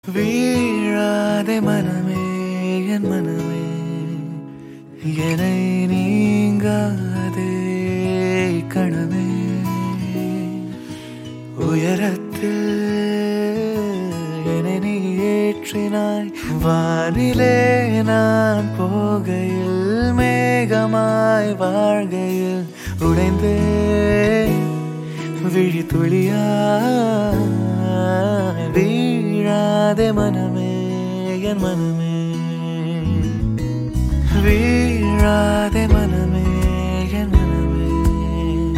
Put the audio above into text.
வீழாதே மனமே என் மனமே என்னை நீங்காதே கணமே உயரத்தில் என்னை நீ ஏற்றினாய் வானிலே நான் போகையில் மேகமாய் வாழ்கையில் உடைந்தே விழி துளியா வீழாதே மனமே என் மனமே வீழாதே மனமே